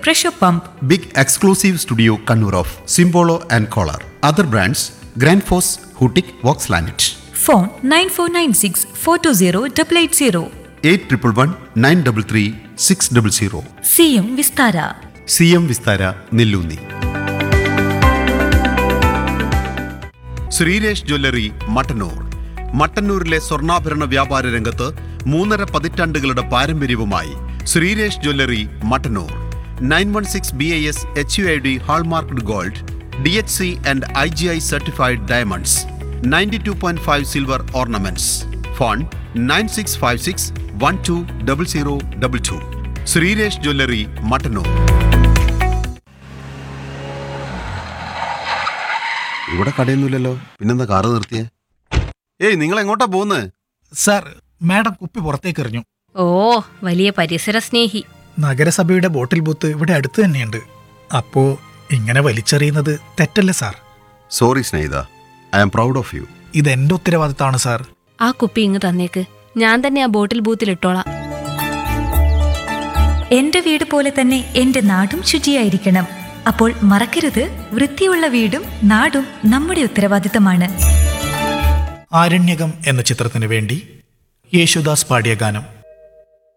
pressure pump, big exclusive studio Kannur of Simbolo and Kohler other brands Grundfos ഹൂട്ടിക് വോക്സ് ലാനറ്റ് phone 9496 420 880. Eight triple one nine double three six double zero സിയും Vistara C M Vistara Nelloonni Sreeresh jewellery Mattannur മട്ടന്നൂരിലെ സ്വർണ്ണാഭരണ വ്യാപാര രംഗത്ത് മൂന്നര പതിറ്റാണ്ടുകളുടെ പാരമ്പര്യവുമായി Sreeresh jewellery Mattannur nine one six B I S H U I D hallmarked gold D H C and I G I certified diamonds ninety two point five silver ornaments phone nine six five six one two double zero double two Sreeresh jewellery Mattannur ഇവിടെ കടയൊന്നുമില്ലല്ലോ പിന്നെന്താ car നിർത്തിയേ ഏയ് നിങ്ങൾ എങ്ങോട്ടാ പോകുന്നത് sir madam കുപ്പി പുറത്തേക്ക് എറിഞ്ഞു ഓ വലിയ പരിസര സ്നേഹി നഗരസഭയുടെ ബോട്ടിൽ ബൂത്ത് ഇവിടെ അടുത്ത് തന്നെയുണ്ട് അപ്പോ ഇങ്ങനെ വലിച്ചെറിയുന്നത് തെറ്റല്ലേ sir sorry Snehitha I am proud of you ഇത് എന്റെ ഉത്തരവാദിത്തമാണ് സാർ ആ കുപ്പി ഇങ്ങ് തന്നേക്ക് ഞാൻ തന്നെ ആ ബോട്ടിൽ ബൂത്തിൽ ഇട്ടോളാം എന്റെ വീട് പോലെ തന്നെ എന്റെ നാടും ശുചിയായിരിക്കണം അപ്പോൾ മറക്കരുത് വൃത്തിയുള്ള വീടും നാടും നമ്മുടെ ഉത്തരവാദിത്തമാണ് ആരണ്യകം എന്ന ചിത്രത്തിന് വേണ്ടി യേശുദാസ് പാടിയ ഗാനം